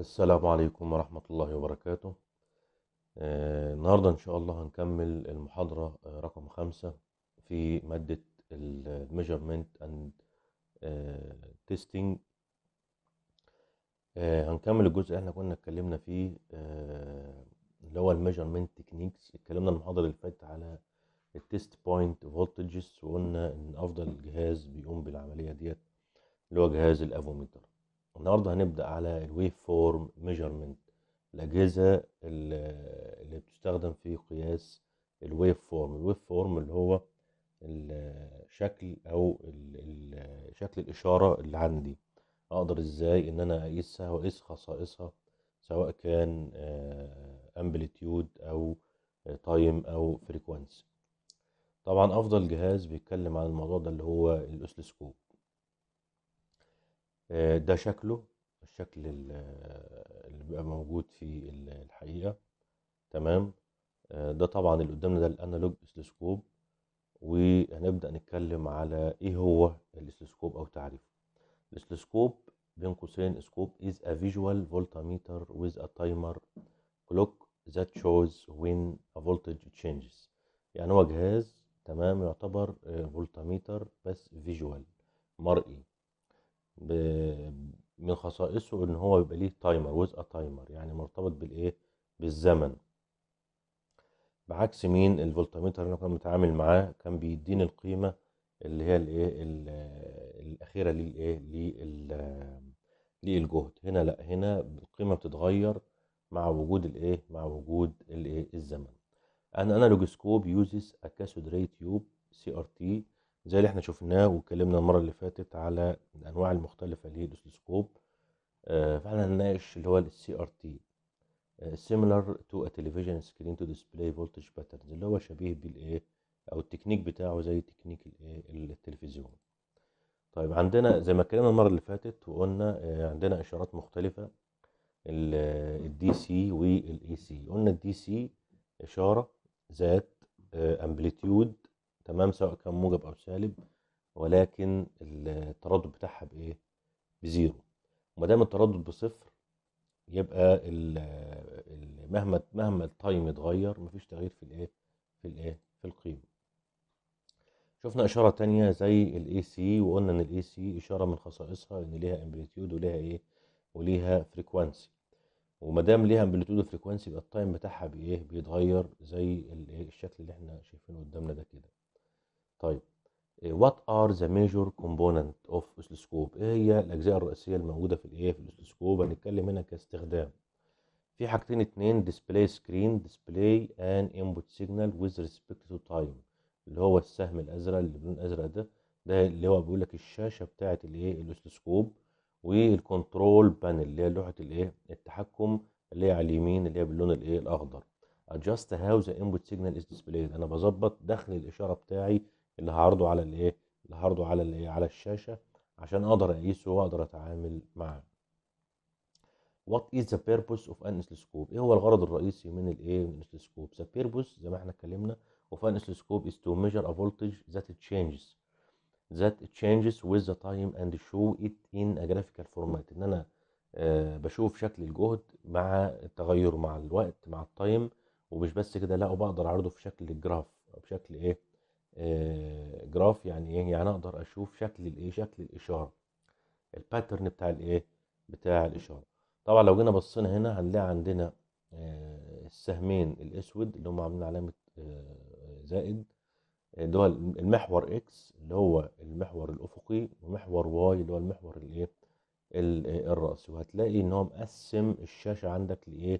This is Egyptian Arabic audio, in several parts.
السلام عليكم ورحمة الله وبركاته آه، النهاردة إن شاء الله هنكمل المحاضرة آه، رقم خمسة في مادة ال Measurement and آه، Testing آه، هنكمل الجزء اللي احنا كنا اتكلمنا فيه آه، اللي هو الميجرمنت تكنيكس اتكلمنا المحاضرة اللي فاتت على التيست بوينت فولتجز وقلنا ان افضل جهاز بيقوم بالعملية ديت اللي هو جهاز الافوميتر النهارده هنبدأ على الويف فورم ميجرمنت الأجهزة اللي اللي بتستخدم في قياس الويف فورم الويف فورم اللي هو الشكل أو ال- ال- شكل الإشارة اللي عندي أقدر إزاي إن أنا أقيسها وأقيس خصائصها سواء كان أمبليتيود أو تايم أو فريكوانسي طبعا أفضل جهاز بيتكلم عن الموضوع ده اللي هو الأسلسكوب آه، ده شكله الشكل ال- اللي بيبقى موجود في ال- الحقيقة تمام آه، ده طبعا اللي قدامنا ده الانالوج اسلسكوب وهنبدأ نتكلم على ايه هو الاسلسكوب او تعريفه الاسلسكوب بين قوسين سكوب is a visual voltmeter with a timer clock that shows when a voltage changes يعني هو جهاز تمام يعتبر آه، فولتميتر بس فيجوال مرئي ب- من خصائصه ان هو بيبقى ليه تايمر ويز ا تايمر يعني مرتبط بالايه بالزمن بعكس مين الفولتميتر اللي انا كنت متعامل معاه كان بيديني القيمه اللي هي الايه ال- الاخيره للايه لل- للجهد هنا لا هنا القيمه بتتغير مع وجود الايه مع وجود الايه الزمن ان انالوج سكوب يوزز ا كاثود راي تيوب سي ار تي زي اللي احنا شفناه واتكلمنا المره اللي فاتت على الانواع المختلفه للاسلسكوب آه، فاحنا هنناقش اللي هو السي ار تي similar to a television screen to display voltage patterns اللي هو شبيه بالايه او التكنيك بتاعه زي تكنيك الايه التلفزيون طيب عندنا زي ما اتكلمنا المره اللي فاتت وقلنا آه، عندنا اشارات مختلفه الدي سي والاي سي قلنا الدي سي اشاره ذات امبليتيود تمام سواء كان موجب او سالب ولكن التردد بتاعها بايه بزيرو وما دام التردد بصفر يبقى ال ال مهما مهما التايم يتغير مفيش تغيير في الايه في الايه في القيمه شفنا اشاره تانية زي الاي سي وقلنا ان الاي سي اشاره من خصائصها ان ليها امبليتيود وليها ايه وليها فريكوانسي وما دام ليها امبليتيود وفريكوانسي يبقى التايم بتاعها بايه بيتغير زي الايه الشكل اللي احنا شايفينه قدامنا ده كده طيب what are the major component of oscilloscope ايه هي الاجزاء الرئيسيه الموجوده في الايه في الاسلسكوب هنتكلم هنا كاستخدام في حاجتين اتنين display screen display an input signal with respect to time اللي هو السهم الازرق اللي باللون الازرق ده ده اللي هو بيقول لك الشاشه بتاعه الايه الاسلسكوب والكنترول بانل اللي هي لوحه الايه التحكم اللي هي على اليمين اللي هي باللون الايه الاخضر adjust how the input signal is displayed انا بظبط دخل الاشاره بتاعي اللي هعرضه على الايه اللي هعرضه على الايه على الشاشه عشان اقدر اقيسه واقدر اتعامل معاه What is the purpose of an oscilloscope؟ ايه هو الغرض الرئيسي من الايه من الاسلسكوب؟ The purpose زي ما احنا اتكلمنا of an oscilloscope is to measure a voltage that it changes that it changes with the time and show it in a graphical format ان انا آه بشوف شكل الجهد مع التغير مع الوقت مع التايم ومش بس كده لا وبقدر اعرضه في شكل الجراف أو بشكل ايه آه جراف يعني ايه يعني اقدر اشوف شكل الايه شكل الاشاره الباترن بتاع الايه بتاع الاشاره طبعا لو جينا بصينا هنا هنلاقي عندنا آه، السهمين الاسود اللي هم عاملين علامه آه، زائد اللي هو المحور اكس اللي هو المحور الافقي ومحور واي اللي هو المحور الايه ال- الرأسي وهتلاقي ان هو مقسم الشاشه عندك لايه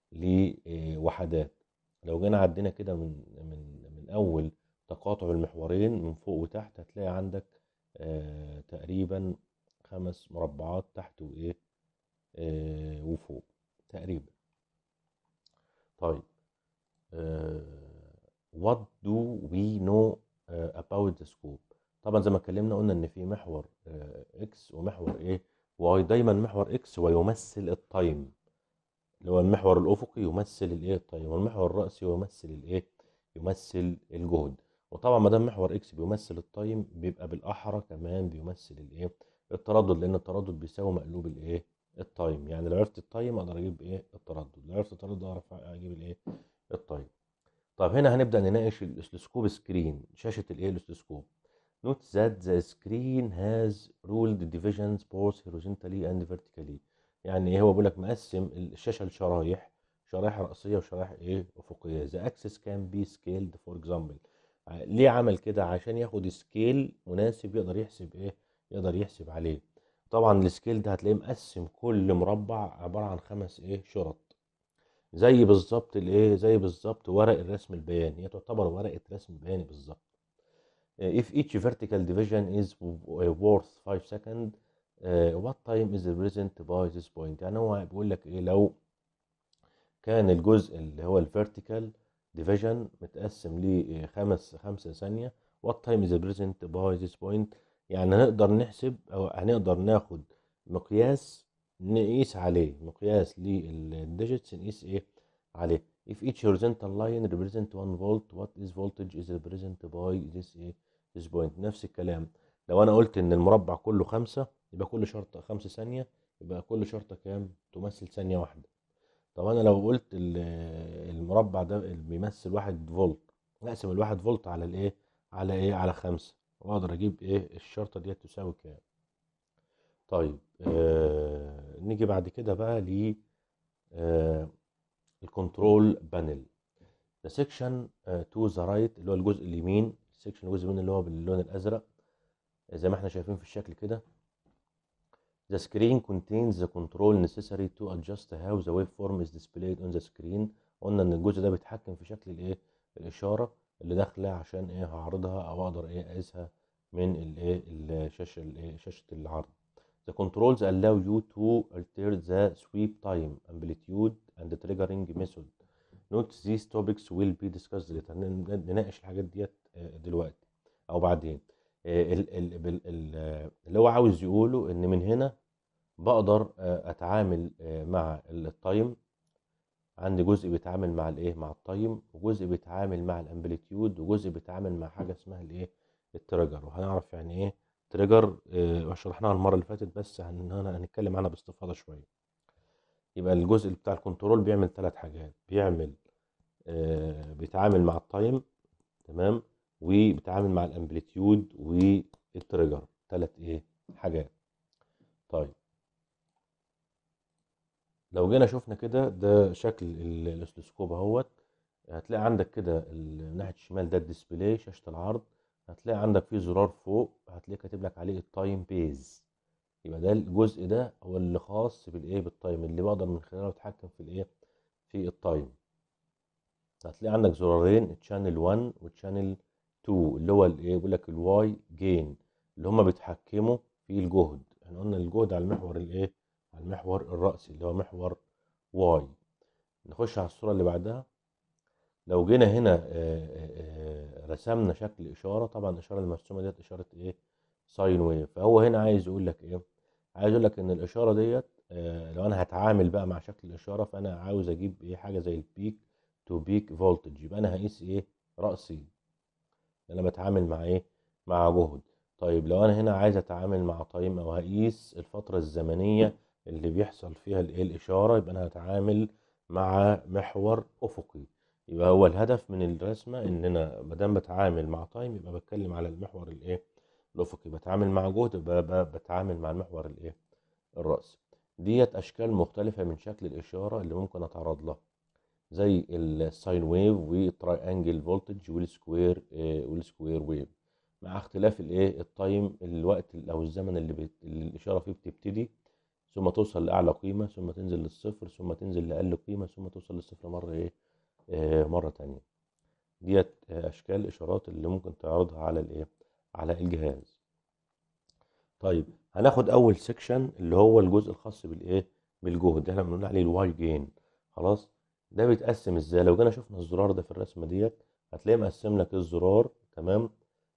لوحدات لو جينا عدينا كده من من من اول تقاطع المحورين من فوق وتحت هتلاقي عندك آه تقريبا خمس مربعات تحت وايه آه وفوق تقريبا طيب آه what do we know آه about the scope طبعا زي ما اتكلمنا قلنا ان في محور آه اكس ومحور ايه واي دايما محور اكس ويمثل التايم اللي هو المحور الافقي يمثل الايه التايم والمحور الرأسي يمثل الايه يمثل الجهد وطبعا ما دام محور اكس بيمثل التايم بيبقى بالاحرى كمان بيمثل الايه التردد لان التردد بيساوي مقلوب الايه التايم يعني لو عرفت التايم اقدر اجيب ايه التردد لو عرفت التردد اعرف اجيب الايه التايم طيب هنا هنبدا نناقش الاسلسكوب سكرين شاشه الايه الاسلسكوب Note that the screen has ruled divisions both horizontally and vertically يعني ايه هو بيقول لك مقسم الشاشه لشرايح شرايح رأسية وشرايح ايه افقية the axis can be scaled for example ع- ليه عمل كده عشان ياخد سكيل مناسب يقدر يحسب ايه يقدر يحسب عليه طبعا السكيل ده هتلاقيه مقسم كل مربع عبارة عن خمس ايه شرط زي بالظبط الايه زي بالظبط ورق الرسم البياني هي تعتبر ورقة رسم بياني بالظبط if each vertical division is worth 5 seconds uh, what time is represent by this point يعني هو بيقول لك ايه لو كان الجزء اللي هو الفيرتيكال ديفيجن متقسم لخمس خمسة ثانية what time is present by this point يعني هنقدر نحسب او هنقدر ناخد مقياس نقيس عليه مقياس للديجيتس نقيس ايه عليه if each horizontal line represent 1 volt what is voltage is represent by this ايه this point نفس الكلام لو انا قلت ان المربع كله خمسة يبقى كل شرطة خمسة ثانية يبقى كل شرطة كام تمثل ثانية واحدة طب انا لو قلت ال- المربع ده اللي بيمثل واحد فولت اقسم الواحد فولت على الايه على ايه على خمسة واقدر اجيب ايه الشرطة ديت تساوي كام طيب آه نيجي بعد كده بقى ل آه الكنترول بانل ده سيكشن تو ذا رايت اللي هو الجزء اليمين السيكشن الجزء اليمين اللي هو باللون الازرق زي ما احنا شايفين في الشكل كده The screen contains the control necessary to adjust how the waveform is displayed on the screen قلنا ان الجزء ده بيتحكم في شكل الايه الاشاره اللي داخله عشان ايه هعرضها او اقدر ايه اقيسها من الايه الشاشه الايه شاشه العرض The controls allow you to alter the sweep time, amplitude and triggering method. Note these topics will be discussed later. هن- نناقش الحاجات ديت آه، دلوقتي او بعدين. آه، ال- ال- بال- ال- آه، اللي هو عاوز يقوله ان من هنا بقدر آه، اتعامل آه، مع التايم عندي جزء بيتعامل مع الايه مع التايم وجزء بيتعامل مع الامبليتيود وجزء بيتعامل مع حاجه اسمها الايه التريجر وهنعرف يعني ايه تريجر آه، شرحناها المره اللي فاتت بس هن- هن- هنتكلم عنها باستفاضه شويه يبقى الجزء بتاع الكنترول بيعمل ثلاث حاجات بيعمل آه، بيتعامل مع التايم تمام وبيتعامل مع الامبليتيود والتريجر ثلاث ايه حاجات طيب لو جينا شفنا كده ده شكل ال- الاسلسكوب اهوت هتلاقي عندك كده ال- ناحية الشمال ده الديسبلاي شاشة العرض هتلاقي عندك فيه زرار فوق هتلاقي كاتب لك عليه التايم بيز يبقى ده الجزء ده هو اللي خاص بالايه بالتايم اللي بقدر من خلاله اتحكم في الايه في التايم هتلاقي عندك زرارين تشانل 1 وتشانل 2 اللي هو الايه بيقول لك الواي جين اللي هما بيتحكموا في الجهد احنا قلنا الجهد على المحور الايه على المحور الرأسي اللي هو محور واي نخش على الصورة اللي بعدها لو جينا هنا آه، آه، آه، رسمنا شكل إشارة طبعا الإشارة المرسومة ديت إشارة إيه ساين ويف فهو هنا عايز يقول لك إيه عايز يقول لك إن الإشارة ديت آه، لو أنا هتعامل بقى مع شكل الإشارة فأنا عاوز أجيب إيه حاجة زي البيك تو بيك فولتج يبقى أنا هقيس إيه رأسي انا بتعامل مع ايه مع جهد طيب لو انا هنا عايز اتعامل مع تايم او هقيس الفتره الزمنيه اللي بيحصل فيها الايه الاشاره يبقى انا هتعامل مع محور افقي يبقى هو الهدف من الرسمه ان انا ما دام بتعامل مع تايم يبقى بتكلم على المحور الايه الافقي بتعامل مع جهد يبقى ب- بتعامل مع المحور الايه الرأسي ديت اشكال مختلفه من شكل الاشاره اللي ممكن اتعرض لها زي الساين ويف والتراي انجل فولتج والسكوير آه، والسكوير ويف مع اختلاف الايه التايم الوقت او الزمن اللي, بت... اللي الاشاره فيه بتبتدي ثم توصل لاعلى قيمه ثم تنزل للصفر ثم تنزل لاقل قيمه ثم توصل للصفر مره ايه آه مره تانية ديت آه، اشكال الاشارات اللي ممكن تعرضها على الايه على الجهاز طيب هناخد اول سيكشن اللي هو الجزء الخاص بالايه بالجهد احنا بنقول عليه الواي جين خلاص ده بيتقسم ازاي لو جينا شفنا الزرار ده في الرسمه ديت هتلاقيه مقسم لك الزرار تمام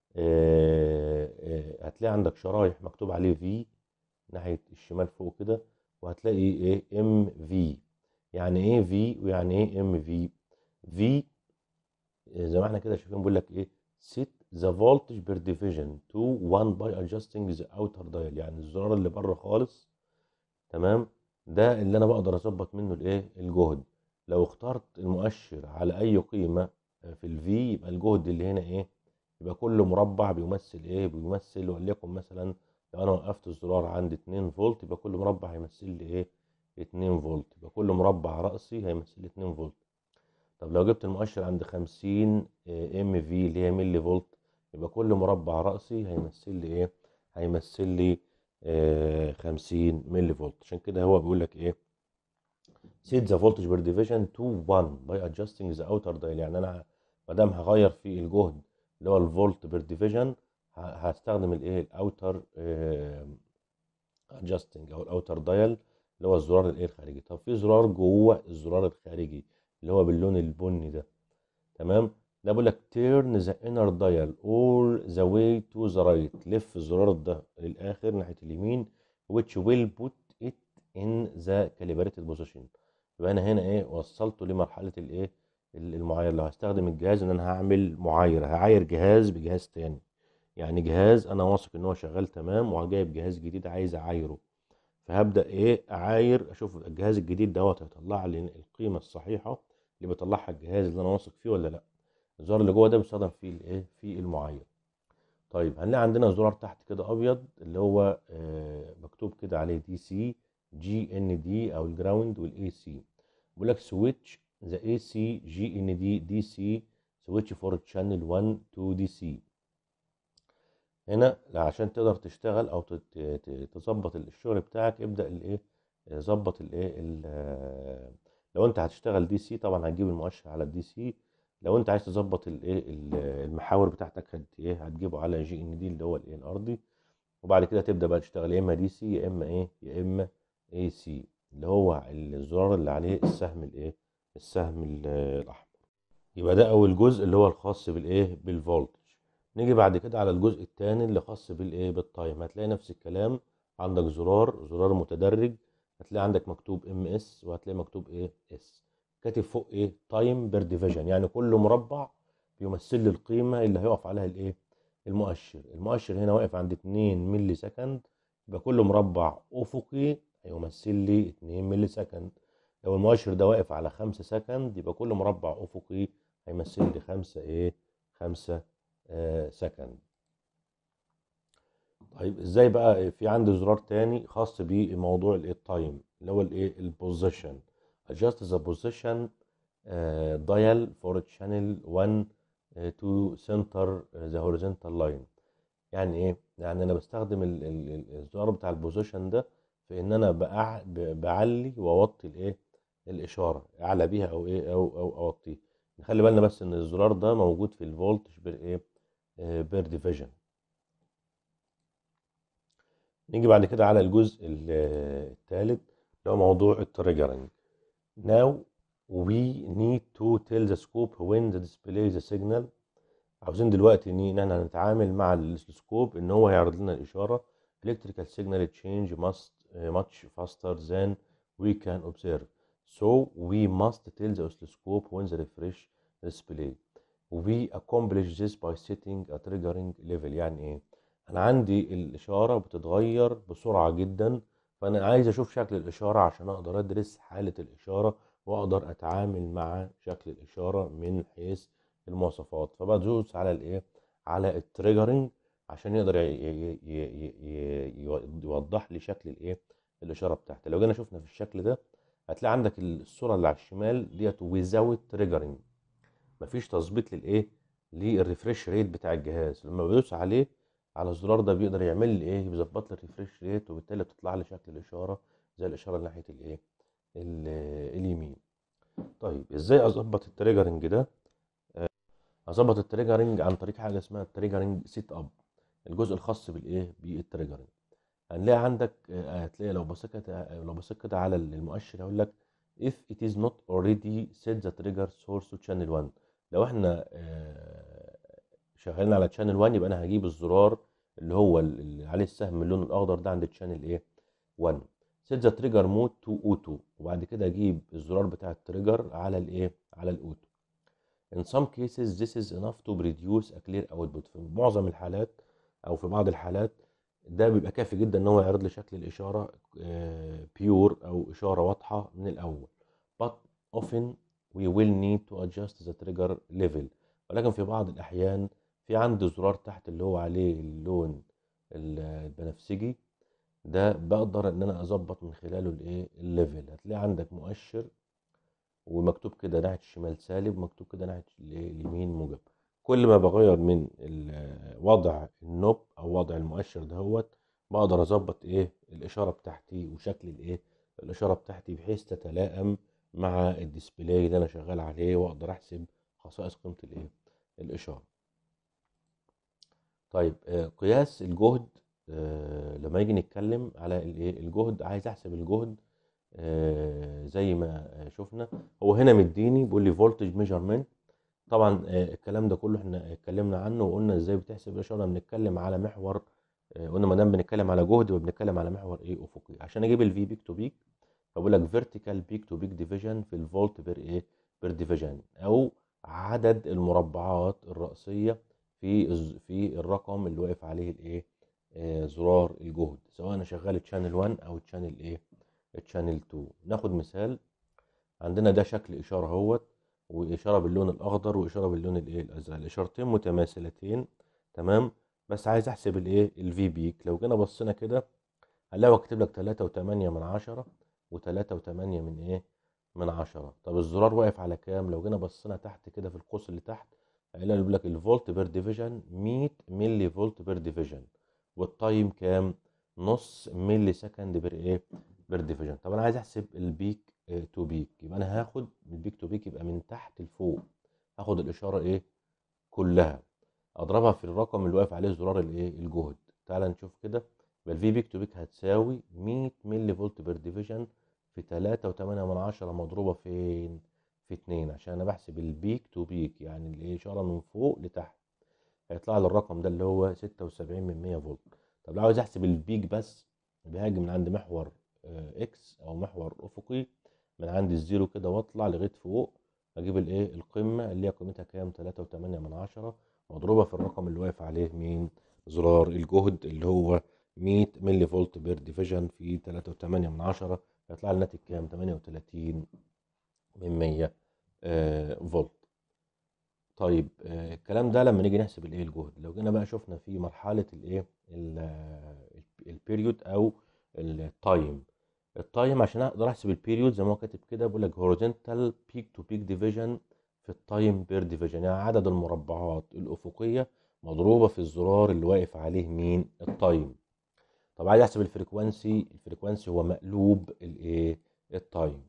آه آه هتلاقي عندك شرايح مكتوب عليه في ناحيه الشمال فوق كده وهتلاقي ايه ام في يعني ايه في ويعني ايه ام في في زي ما احنا كده شايفين بيقول لك ايه set the voltage per division to 1 by adjusting the outer dial يعني الزرار اللي بره خالص تمام ده اللي انا بقدر اظبط منه الايه الجهد لو اخترت المؤشر على اي قيمه في الفي يبقى الجهد اللي هنا ايه يبقى كل مربع بيمثل ايه بيمثل وليكن مثلا لو انا وقفت الزرار عند 2 فولت يبقى كل مربع هيمثل لي ايه 2 فولت يبقى كل مربع رأسي هيمثل لي 2 فولت طب لو جبت المؤشر عند 50 ام في اللي هي ملي فولت يبقى كل مربع رأسي هيمثل لي ايه هيمثل لي آه 50 ملي فولت عشان كده هو بيقول لك ايه set the voltage per division to 1 by adjusting the outer dial يعني انا ما دام هغير في الجهد اللي هو الفولت بير ديفيجن هستخدم الايه الاوتر ادجستنج او الاوتر دايل اللي هو الزرار الايه الخارجي طب في زرار جوه الزرار الخارجي اللي هو باللون البني ده تمام ده بيقول لك turn the inner dial all the way to the right لف الزرار ده للاخر ناحيه اليمين which will put it in the calibrated position يبقى انا هنا ايه وصلته لمرحله الايه المعاير لو هستخدم الجهاز ان انا هعمل معايره هعاير جهاز بجهاز تاني يعني جهاز انا واثق ان هو شغال تمام وجايب جهاز جديد عايز اعايره فهبدا ايه اعاير اشوف الجهاز الجديد دوت هيطلع لي القيمه الصحيحه اللي بيطلعها الجهاز اللي انا واثق فيه ولا لا الزرار اللي جوه ده بيستخدم في الايه في المعاير طيب هنلاقي عندنا زرار تحت كده ابيض اللي هو آه مكتوب كده عليه دي سي جي ان دي او الجراوند والاي سي بيقول لك سويتش ذا اي سي جي ان دي دي سي سويتش فور تشانل 1 تو دي سي هنا عشان تقدر تشتغل او تظبط الشغل بتاعك ابدا الايه ظبط الايه لو انت هتشتغل دي سي طبعا هتجيب المؤشر على الدي سي لو انت عايز تظبط الايه المحاور بتاعتك هت ايه هتجيبه على جي ان دي اللي هو الايه الارضي وبعد كده تبدا بقى تشتغل يا اما دي سي يا اما ايه يا اما اي سي اللي هو الزرار اللي عليه السهم الايه السهم الاحمر يبقى ده اول جزء اللي هو الخاص بالايه بالفولتج نيجي بعد كده على الجزء الثاني اللي خاص بالايه بالتايم هتلاقي نفس الكلام عندك زرار زرار متدرج هتلاقي عندك مكتوب ام اس وهتلاقي مكتوب ايه اس كاتب فوق ايه تايم بير ديفيجن يعني كل مربع بيمثل لي القيمه اللي هيقف عليها الايه المؤشر المؤشر هنا واقف عند 2 ملي سكند يبقى كل مربع افقي هيمثل لي 2 ملي سكند لو المؤشر ده واقف على 5 سكند يبقى كل مربع افقي هيمثل لي 5 ايه 5 آه سكند طيب ازاي بقى في عندي زرار تاني خاص بموضوع الايه التايم اللي هو الايه البوزيشن adjust the position uh, dial for channel 1 uh, to center the horizontal line يعني ايه يعني انا بستخدم ال- ال- الزرار بتاع البوزيشن ده في ان انا بأع- ب- بعلي واوطي الايه الاشاره اعلى بيها او ايه او او اوطيه نخلي بالنا بس ان الزرار ده موجود في الفولتج بير ايه بير ديفيجن نيجي بعد كده على الجزء الثالث اللي هو موضوع التريجرنج Now we need to tell the scope when the display the signal عاوزين دلوقتي ان احنا هنتعامل مع السكوب ان هو هيعرض لنا الاشاره electrical signal change must uh, much faster than we can observe so we must tell the oscilloscope when the refresh display we accomplish this by setting a triggering level يعني ايه انا عندي الاشاره بتتغير بسرعه جدا فانا عايز اشوف شكل الاشاره عشان اقدر ادرس حاله الاشاره واقدر اتعامل مع شكل الاشاره من حيث المواصفات فبدوس على الايه على التريجرنج عشان يقدر ي- ي- ي- ي- يوضح لي شكل الايه الاشاره بتاعتي لو جينا شفنا في الشكل ده هتلاقي عندك الصوره اللي على الشمال ديت without تريجرنج مفيش تظبيط للايه للريفريش ريت بتاع الجهاز لما بدوس عليه على الزرار ده بيقدر يعمل لي ايه بيظبط لي الريفريش ريت وبالتالي بتطلع لي شكل الاشاره زي الاشاره اللي ناحيه الايه ال- اليمين طيب ازاي اظبط التريجرنج ده اظبط التريجرنج عن طريق حاجه اسمها التريجرنج سيت اب الجزء الخاص بالايه بالتريجرنج هنلاقي عندك آه، هتلاقي لو بصيت كده لو بصيت كده على المؤشر هيقول لك if it is not already set the trigger source to channel 1 لو احنا آه، شغالين على channel 1 يبقى انا هجيب الزرار اللي هو اللي عليه السهم اللون الاخضر ده عند channel ايه 1 set the trigger mode to auto وبعد كده اجيب الزرار بتاع التريجر على الايه على الاوتو In some cases this is enough to produce a clear output في معظم الحالات او في بعض الحالات ده بيبقى كافي جدا ان هو يعرض لي شكل الاشاره بيور او اشاره واضحه من الاول but often we will need to adjust the trigger level ولكن في بعض الاحيان في عندي زرار تحت اللي هو عليه اللون البنفسجي ده بقدر ان انا اظبط من خلاله الايه الليفل هتلاقي عندك مؤشر ومكتوب كده ناحيه الشمال سالب ومكتوب كده ناحيه الايه اليمين موجب كل ما بغير من ال- وضع النوب او وضع المؤشر دهوت بقدر اظبط ايه الاشاره بتاعتي وشكل الايه الاشاره بتاعتي بحيث تتلائم مع الديسبلاي اللي انا شغال عليه واقدر احسب خصائص قيمه الايه الاشاره طيب آه، قياس الجهد آه، لما يجي نتكلم على الايه الجهد عايز احسب الجهد آه، زي ما آه، شفنا هو هنا مديني بيقول لي فولتج ميجرمنت طبعا آه، الكلام ده كله احنا اتكلمنا عنه وقلنا ازاي بتحسب الاشاره بنتكلم على محور آه، قلنا ما دام بنتكلم على جهد وبنتكلم على محور ايه افقي عشان اجيب الفي بيك تو بيك فبقول لك فيرتيكال بيك تو بيك ديفيجن في الفولت بير ايه بير ديفيجن او عدد المربعات الرأسية في الز- في الرقم اللي واقف عليه الايه آه، زرار الجهد سواء انا شغال تشانل 1 او تشانل ايه تشانل 2 ناخد مثال عندنا ده شكل اشاره اهوت واشاره باللون الاخضر واشاره باللون الايه الازرق الاشارتين متماثلتين تمام بس عايز احسب الايه الفي بيك لو جينا بصينا كده هنلاقي هو كاتب لك 3 و8 من عشرة و3 و8 من ايه من عشرة طب الزرار واقف على كام لو جينا بصينا تحت كده في القوس اللي تحت هيلاقي بيقول لك الفولت بير ديفيجن 100 ملي فولت بير ديفيجن والتايم كام نص ملي سكند بير ايه بير ديفيجن طب انا عايز احسب البيك تو بيك يبقى انا هاخد البيك تو بيك يبقى من تحت لفوق هاخد الاشاره ايه كلها اضربها في الرقم اللي واقف عليه زرار الايه الجهد تعال نشوف كده يبقى الفي بيك تو بيك هتساوي 100 ملي فولت بير ديفيجن في 3.8 من عشرة مضروبة فين في 2 عشان انا بحسب البيك تو بيك يعني الايه اشاره من فوق لتحت هيطلع لي الرقم ده اللي هو 76 من 100 فولت طب لو عاوز احسب البيك بس بهاجي من عند محور آه، اكس او محور افقي من عند الزيرو كده واطلع لغايه فوق اجيب الايه القمه اللي هي قيمتها كام 3.8 من عشرة مضروبه في الرقم اللي واقف عليه مين زرار الجهد اللي هو 100 ملي فولت بير ديفيجن في 3.8 من عشرة هيطلع لي الناتج كام 38 من 100 آه، فولت طيب آه، الكلام ده لما نيجي نحسب الايه الجهد لو جينا بقى شفنا في مرحله الايه البيريود او التايم التايم عشان اقدر احسب البيريود زي ما هو كاتب كده بيقول لك هوريزونتال بيك تو بيك ديفيجن في التايم بير ديفيجن يعني عدد المربعات الافقيه مضروبه في الزرار اللي واقف عليه مين التايم طب عايز احسب الفريكوانسي الفريكوانسي هو مقلوب الايه التايم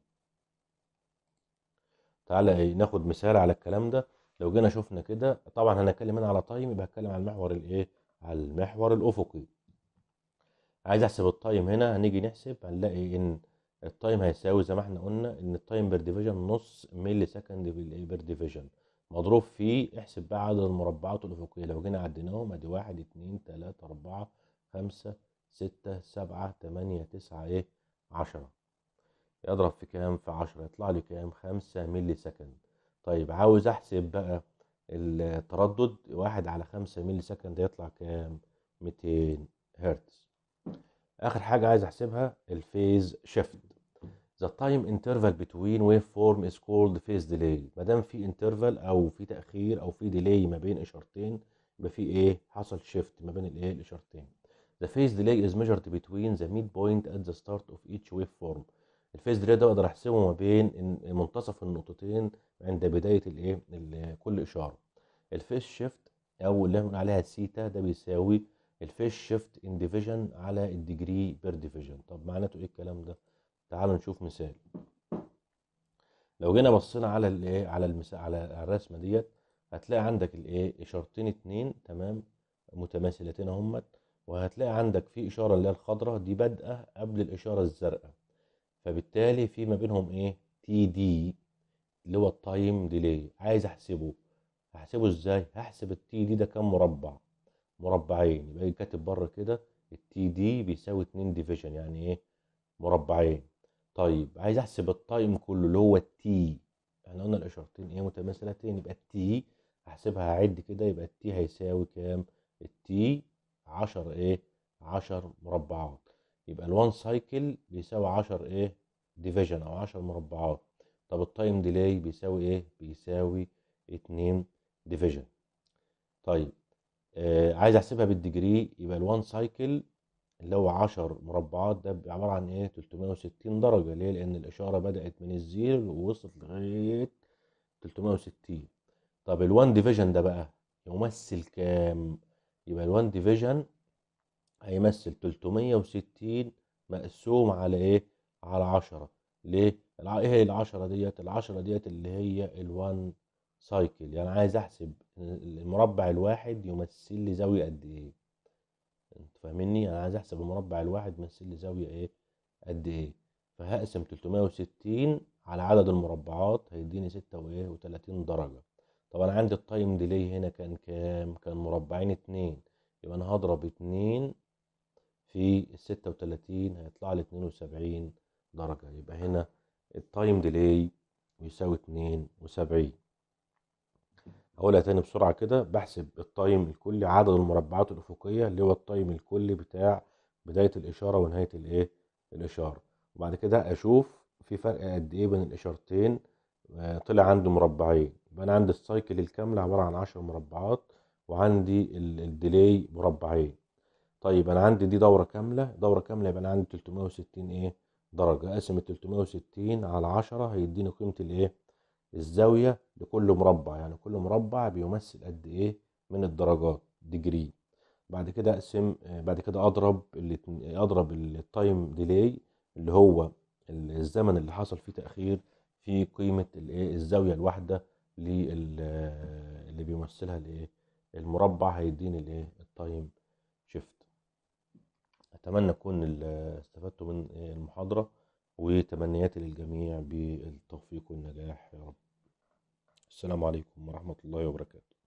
تعالى إيه، ناخد مثال على الكلام ده لو جينا شفنا كده طبعا هنتكلم هنا على تايم يبقى هتكلم على المحور الايه على المحور الافقي عايز احسب التايم هنا هنيجي نحسب هنلاقي ان التايم هيساوي زي ما احنا قلنا ان التايم بير ديفيجن نص ملي سكند بالايه بير ديفيجن مضروب فيه احسب بقى عدد المربعات الافقيه لو جينا عديناهم ادي واحد اتنين تلاته اربعه خمسه سته سبعه تمانيه تسعه ايه عشره يضرب في كام في عشرة يطلع لي كام خمسة ملي سكند طيب عاوز احسب بقى التردد واحد على خمسة ملي سكند يطلع كام ميتين هرتز اخر حاجة عايز احسبها الفيز شيفت the time interval between waveform is called phase delay ما دام في interval او في تاخير او في delay ما بين اشارتين يبقى في ايه حصل شيفت ما بين الايه الاشارتين the phase delay is measured between the midpoint at the start of each waveform الفيز ديلي ده بقدر احسبه ما بين إن- منتصف النقطتين عند بدايه الايه ال- كل اشاره الفيز شيفت او اللي بنقول عليها سيتا ده بيساوي الفيز شيفت ان ديفيجن على الديجري بير ديفيجن طب معناته ايه الكلام ده تعالوا نشوف مثال لو جينا بصينا على الايه على المثال على الرسمه ديت هتلاقي عندك الايه اشارتين اتنين تمام متماثلتين اهمت وهتلاقي عندك في اشاره اللي هي الخضراء دي بادئه قبل الاشاره الزرقاء فبالتالي في ما بينهم ايه تي دي اللي هو التايم ديلي عايز احسبه هحسبه ازاي هحسب التي دي ده كام مربع مربعين يبقى كاتب بره كده التي دي بيساوي 2 ديفيجن يعني ايه مربعين طيب عايز احسب التايم كله اللي هو التي احنا قلنا الاشارتين ايه متماثلتين يبقى التي هحسبها هعد كده يبقى التي هيساوي كام التي 10 ايه 10 مربعات يبقى ال1 سايكل بيساوي 10 ايه ديفيجن او 10 مربعات طب التايم ديلي بيساوي ايه بيساوي 2 ديفيجن طيب آه عايز احسبها بالديجري يبقى ال1 سايكل اللي هو 10 مربعات ده عباره عن ايه 360 درجه ليه لان الاشاره بدات من الزيرو ووصلت لغايه 360 طب ال1 ديفيجن ده بقى يمثل كام يبقى ال1 ديفيجن هيمثل 360 مقسوم على ايه على 10 ليه الع- ايه هي العشرة ديت العشرة ديت اللي هي ال1 سايكل يعني عايز احسب المربع الواحد يمثل لي زاوية قد ايه انت فاهمني انا عايز احسب المربع الواحد يمثل لي زاوية ايه قد ايه فهقسم 360 على عدد المربعات هيديني 6 وايه و30 درجة طبعا عندي التايم ديلي هنا كان كام كان مربعين اتنين يبقى انا هضرب اتنين في ال 36 هيطلع لي 72 درجة يبقى هنا التايم ديلي بيساوي 72 هقولها تاني بسرعة كده بحسب التايم الكلي عدد المربعات الأفقية اللي هو التايم الكلي بتاع بداية الإشارة ونهاية الإيه الإشارة وبعد كده أشوف في فرق قد إيه بين الإشارتين آه، طلع عندي مربعين يبقى أنا عندي السايكل الكاملة عبارة عن 10 مربعات وعندي ال- الديلي مربعين طيب انا عندي دي دوره كامله دوره كامله يبقى انا عندي 360 ايه درجه اقسم ال 360 على 10 هيديني قيمه الايه الزاويه لكل مربع يعني كل مربع بيمثل قد ايه من الدرجات ديجري بعد كده اقسم آه، بعد كده اضرب الاتن- اضرب التايم ديلي اللي هو الزمن اللي حصل فيه تاخير في قيمه الايه الزاويه الواحده لل- اللي بيمثلها الايه المربع هيديني الايه التايم شيفت أتمنى أكون ال- استفدتوا من المحاضرة وتمنياتي للجميع بالتوفيق والنجاح يا رب السلام عليكم ورحمة الله وبركاته